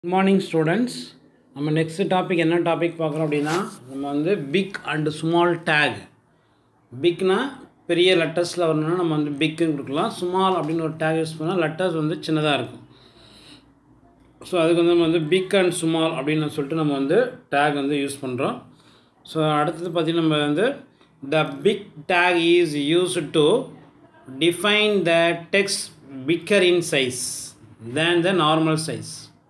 good morning students நம்ம next topic என்ன topic பார்க்குறோம் அப்படின்னா நம்ம வந்து பிக் அண்ட் ஸ்மால் டேக் பிக்னா பெரிய லெட்டர்ஸில் வரணும்னா நம்ம வந்து பிக்குன்னு கொடுக்கலாம் ஸ்மால் அப்படின்னு ஒரு டேக் யூஸ் பண்ணால் லெட்டர்ஸ் வந்து சின்னதாக இருக்கும் ஸோ அதுக்கு வந்து நம்ம வந்து பிக் அண்ட் ஸ்மால் அப்படின்னு சொல்லிட்டு நம்ம வந்து டேக் வந்து யூஸ் பண்ணுறோம் ஸோ அடுத்தது பார்த்திங்கன்னா நம்ம வந்து the big tag is use to define the text bigger in size than the normal size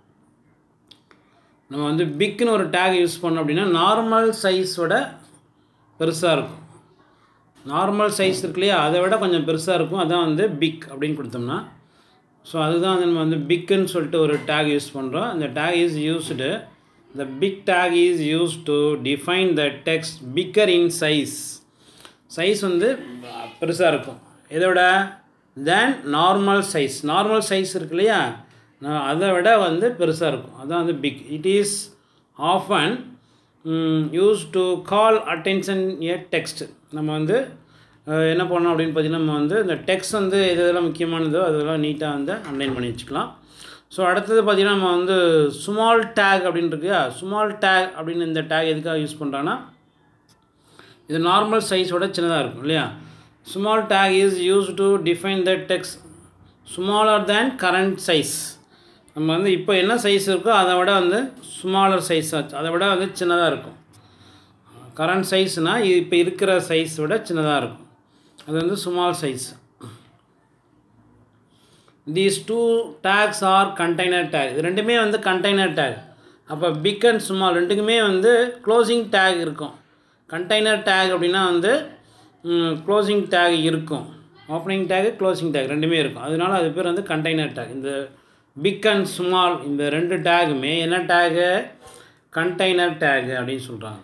நம்ம வந்து பிக்குன்னு ஒரு டேக் யூஸ் பண்ணோம் அப்படின்னா நார்மல் சைஸோட பெருசாக இருக்கும் நார்மல் சைஸ் இருக்கு இல்லையா அதை விட கொஞ்சம் பெருசாக இருக்கும் அதான் வந்து பிக் அப்படின்னு கொடுத்தோம்னா ஸோ அதுதான் வந்து நம்ம வந்து பிக்குன்னு சொல்லிட்டு ஒரு டேக் யூஸ் பண்ணுறோம் இந்த tag is used the big tag is use to define the text bigger in size size வந்து பெருசாக இருக்கும் இதோட then normal size normal size இருக்கு இல்லையா நான் அதை விட வந்து பெருசாக இருக்கும் அதான் வந்து big it is often use to call attention a text நம்ம வந்து அஹ், என்ன பண்ணோம் அப்படின்னு பார்த்தீங்கன்னா நம்ம வந்து இந்த டெக்ஸ்ட் வந்து எது எதெல்லாம் முக்கியமானதோ அதெல்லாம் நீட்டாக வந்து அன்லைன் பண்ணி வச்சுக்கலாம் ஸோ அடுத்தது பார்த்திங்கன்னா நம்ம வந்து ஸ்மால் டேக் அப்படின்னு இருக்குயா ஸ்மால் டேக் அப்படின்னு இந்த டேக் எதுக்காக யூஸ் பண்ணுறாங்கன்னா இது நார்மல் சைஸோட சின்னதாக இருக்கும் இல்லையா small tag is use to define the text smaller than current size நம்ம வந்து இப்போ என்ன சைஸ் இருக்கோ அதை விட வந்து ஸ்மாலர் சைஸ் ஆச்சு அதை விட வந்து சின்னதாக இருக்கும் கரண்ட் சைஸ்னால் இப்போ இருக்கிற சைஸ் விட சின்னதாக இருக்கும் அது வந்து small size these two tags are container tag இது ரெண்டுமே வந்து கண்டெய்னர் டேக் அப்போ பிக் அண்ட் ஸ்மால் ரெண்டுக்குமே வந்து க்ளோசிங் டேக் இருக்கும் கண்டெய்னர் டேக் அப்படின்னா வந்து க்ளோசிங் டேக் இருக்கும் ஓப்பனிங் டேக் க்ளோசிங் டேக் ரெண்டுமே இருக்கும் அதனால அது பேர் வந்து கண்டெய்னர் டேக் இந்த பிக் அண்ட் ஸ்மால் இந்த ரெண்டு டேகுமே என்ன டேகு கண்டெய்னர் டேக் அப்படின்னு சொல்கிறாங்க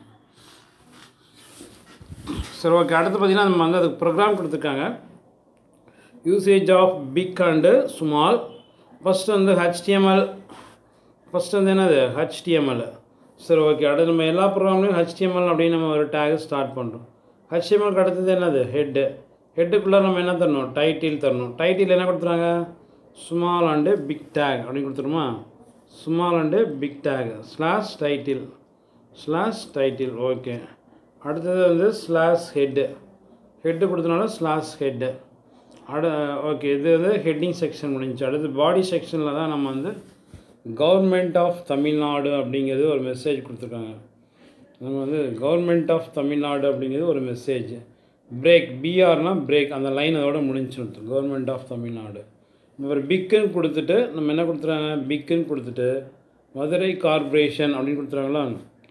சரி ஓகே அடுத்து பார்த்தீங்கன்னா நம்ம வந்து அதுக்கு ப்ரோக்ராம் கொடுத்துருக்காங்க usage of big and small first வந்து ஹெச்டிஎம்எல் ஃபஸ்ட்டு வந்து என்னது ஹெச்டிஎம்எல் சரி ஓகே அடுத்து நம்ம எல்லா ப்ரோக்ராம்லையும் ஹெச்டிஎம்எல் அப்படின்னு நம்ம ஒரு டேக் ஸ்டார்ட் பண்ணுறோம் ஹெச்டிஎம்எல்க்கு அடுத்தது என்னது ஹெட்டு ஹெட்டுக்குள்ளே நம்ம என்ன தரணும் டைட்டில் தரணும் டைட்டில் என்ன கொடுத்துறாங்க ஸ்மால் அண்டு பிக் டேக் அப்படின்னு கொடுத்துருமா small and big tag slash title slash title okay அடுத்தது வந்து ஸ்லாஷ் ஹெட்டு ஹெட்டு கொடுத்தனால ஸ்லாஷ் ஹெட்டு அடு ஓகே இது வந்து ஹெட்டிங் செக்ஷன் முடிஞ்சுச்சு அடுத்து பாடி செக்ஷனில் தான் நம்ம வந்து கவர்மெண்ட் ஆஃப் தமிழ்நாடு அப்படிங்கிறது ஒரு மெசேஜ் கொடுத்துருக்காங்க நம்ம வந்து கவர்மெண்ட் ஆஃப் தமிழ்நாடு அப்படிங்கிறது ஒரு மெசேஜ் பிரேக் பிஆர்னா பிரேக் அந்த லைன் அதோட முடிஞ்சுட்டு கவர்மெண்ட் ஆஃப் தமிழ்நாடு ஒரு பிக்குன்னு கொடுத்துட்டு நம்ம என்ன கொடுத்துறாங்க பிக்குன்னு கொடுத்துட்டு மதுரை கார்ப்பரேஷன் அப்படின்னு கொடுத்துறாங்களா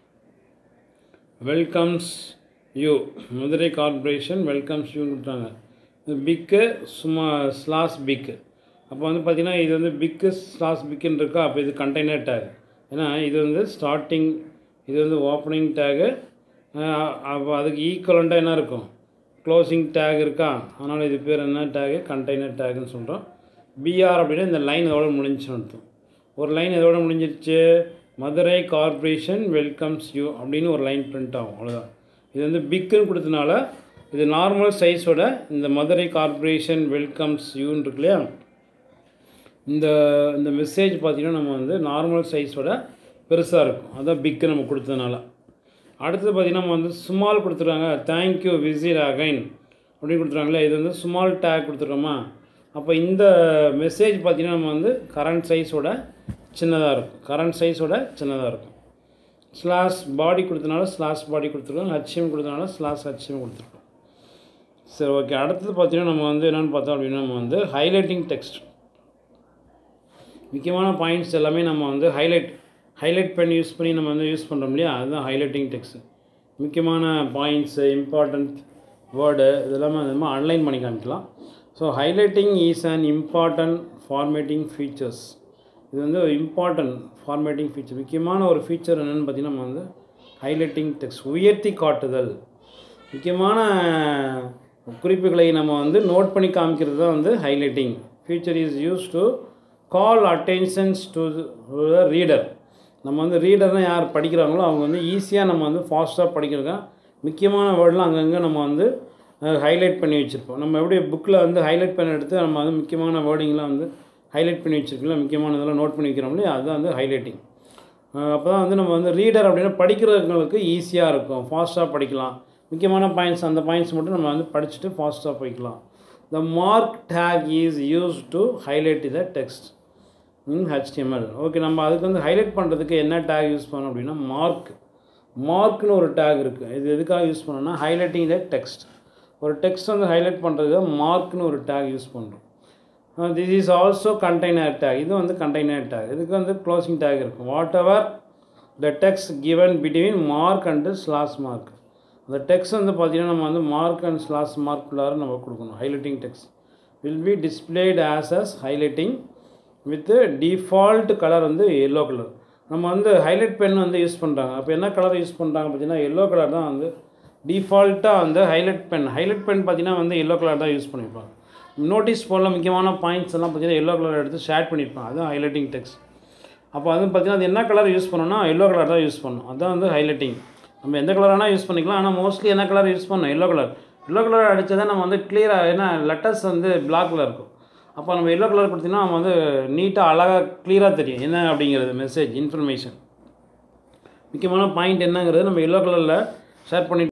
welcomes you Madurai corporation welcomes யூன்னு கொடுத்தாங்க பிக்கு சும்மா ஸ்லாஸ் பிக்கு அப்போ வந்து பார்த்திங்கன்னா இது வந்து பிக்கு ஸ்லாஸ் பிக்குன்னு இருக்கா அப்போ இது கண்டெய்னர் டேக் ஏன்னா இது வந்து ஸ்டார்டிங் இது வந்து ஓப்பனிங் டேகு அப்போ அதுக்கு ஈக்குவலண்ட்டாக என்ன இருக்கும் க்ளோசிங் டேக் இருக்கா அதனால் இது பேர் என்ன டேகு கண்டெய்னர் டேக்குன்னு சொல்கிறோம் பிஆர் அப்படின்னா இந்த லைன் இதோட முடிஞ்சுன்னு அர்த்தம் ஒரு லைன் இதோட முடிஞ்சிருச்சு மதுரை கார்ப்பரேஷன் வெல்கம்ஸ் யூ அப்படின்னு ஒரு லைன் பிரிண்ட் ஆகும் அவ்வளோதான் இது வந்து பிக்குன்னு கொடுத்தனால இது நார்மல் சைஸோட இந்த மதுரை கார்ப்பரேஷன் வெல்கம்ஸ் யூன்னு இருக்கு இல்லையா இந்த இந்த மெசேஜ் பார்த்திங்கன்னா நம்ம வந்து நார்மல் சைஸோட பெருசாக இருக்கும் அதான் பிக்கு நம்ம கொடுத்ததுனால அடுத்தது பார்த்திங்கன்னா நம்ம வந்து ஸ்மால் கொடுத்துருக்காங்க தேங்க்யூ விசிட் அகைன் அப்படின்னு கொடுத்துருக்காங்களே இது வந்து ஸ்மால் டேக் கொடுத்துருக்கோமா அப்போ இந்த மெசேஜ் பார்த்திங்கன்னா நம்ம வந்து கரண்ட் சைஸோட சின்னதாக இருக்கும் கரண்ட் சைஸோட சின்னதாக இருக்கும் ஸ்லாஷ் பாடி கொடுத்தனால ஸ்லாஷ் பாடி கொடுத்துருக்கோம் ஹச்எம் கொடுத்தனால ஸ்லாஷ் ஹச்எம் கொடுத்துருக்கோம் சரி ஓகே அடுத்தது பார்த்தீங்கன்னா நம்ம வந்து என்னென்னு பார்த்தோம் அப்படின்னா நம்ம வந்து ஹைலைட்டிங் டெக்ஸ்ட் முக்கியமான பாயிண்ட்ஸ் எல்லாமே நம்ம வந்து ஹைலைட் ஹைலைட் பென் யூஸ் பண்ணி நம்ம வந்து யூஸ் பண்ணுறோம் இல்லையா அதுதான் ஹைலைட்டிங் டெக்ஸ்ட் முக்கியமான பாயிண்ட்ஸு இம்பார்ட்டண்ட் வேர்டு இதெல்லாமே நம்ம அன்லைன் பண்ணி காமிக்கலாம் so highlighting is an important formatting features இது வந்து ஒரு இம்பார்ட்டன்ட் ஃபார்மேட்டிங் ஃபீச்சர் முக்கியமான ஒரு ஃபீச்சர் என்னென்னு பார்த்தீங்கன்னா நம்ம வந்து ஹைலைட்டிங் டெக்ஸ்ட் உயர்த்தி காட்டுதல் முக்கியமான குறிப்புகளை நம்ம வந்து நோட் பண்ணி காமிக்கிறது தான் வந்து highlighting feature is use to call attentions to the reader நம்ம வந்து ரீடர்னால் யார் படிக்கிறாங்களோ அவங்க வந்து ஈஸியாக நம்ம வந்து ஃபாஸ்ட்டாக படிக்கிறதுக்கா முக்கியமான வேர்டெலாம் அங்கங்கே நம்ம வந்து ஹைலைட் பண்ணி வச்சுருப்போம் நம்ம எப்படி புக்கில் வந்து ஹைலைட் பண்ண எடுத்து நம்ம வந்து முக்கியமான வேர்டிங்லாம் வந்து ஹைலைட் பண்ணி வச்சுருக்கல முக்கியமானதெல்லாம் நோட் பண்ணி வைக்கிறோம் இல்லையா அதுதான் வந்து ஹைலைட்டிங் அப்போ தான் வந்து நம்ம வந்து ரீடர் அப்படின்னா படிக்கிறவங்களுக்கு ஈஸியாக இருக்கும் ஃபாஸ்ட்டாக படிக்கலாம் முக்கியமான பாயிண்ட்ஸ் அந்த பாயிண்ட்ஸ் மட்டும் நம்ம வந்து படிச்சுட்டு ஃபாஸ்ட்டாக போய்க்கலாம் the mark tag is use to highlight the text in HTML okay நம்ம அதுக்கு வந்து ஹைலைட் பண்ணுறதுக்கு என்ன டேக் யூஸ் பண்ணோம் அப்படின்னா மார்க் மார்க்னு ஒரு டேக் இருக்குது இது எதுக்காக யூஸ் பண்ணோம்னா ஹைலைட்டிங் த டெக்ஸ்ட் ஒரு டெக்ஸ்ட் வந்து ஹைலைட் பண்ணுறதுக்கு மார்க்னு ஒரு டேக் யூஸ் பண்ணுறோம் this is also container tag இது வந்து கண்டெய்னர் டேக் இதுக்கு வந்து க்ளோசிங் டேக் இருக்கும் whatever the text given between mark and slash mark அந்த டெக்ஸ்ட் வந்து பார்த்திங்கன்னா நம்ம வந்து மார்க் அண்ட் ஸ்லாஸ் மார்க்குள்ளார நம்ம கொடுக்கணும் highlighting text will be displayed as as highlighting with default colour வந்து எல்லோ கலர் நம்ம வந்து ஹைலைட் பென் வந்து யூஸ் பண்ணுறாங்க அப்போ என்ன கலர் யூஸ் பண்ணுறாங்க பார்த்தீங்கன்னா எல்லோ கலர் தான் வந்து டிஃபால்ட்டாக வந்து ஹைலைட் பென் ஹைலைட் பென் பார்த்தீங்கன்னா வந்து எல்லோ கலர் தான் யூஸ் பண்ணியிருப்பாங்க நோட்டீஸ் போர்டில் முக்கியமான பாயிண்ட்ஸ் எல்லாம் பார்த்தீங்கன்னா எல்லோ கலர் எடுத்து ஷேர் பண்ணியிருப்பாங்க அதுதான் ஹைலைட்டிங் டெக்ஸ்ட் அப்போ வந்து பார்த்தீங்கன்னா அது என்ன கலர் யூஸ் பண்ணணும்னா எல்லோ கலர் தான் யூஸ் பண்ணணும் அதுதான் வந்து ஹைலைட்டிங் நம்ம எந்த கலர் வேணால் யூஸ் பண்ணிக்கலாம் ஆனால் மோஸ்ட்லி என்ன கலர் யூஸ் பண்ணணும் எல்லோ கலர் எல்லோ கலர் அடித்தா நம்ம வந்து கிளியராக ஏன்னா லெட்டர்ஸ் வந்து பிளாக்ல இருக்கும் அப்போ நம்ம எல்லோ கலர் கொடுத்தீங்கன்னா நம்ம வந்து நீட்டாக அழகாக கிளியராக தெரியும் என்ன அப்படிங்கிறது மெசேஜ் இன்ஃபர்மேஷன் முக்கியமான பாயிண்ட் என்னங்கிறது நம்ம எல்லோ கலரில் ஷேர் பண்ணி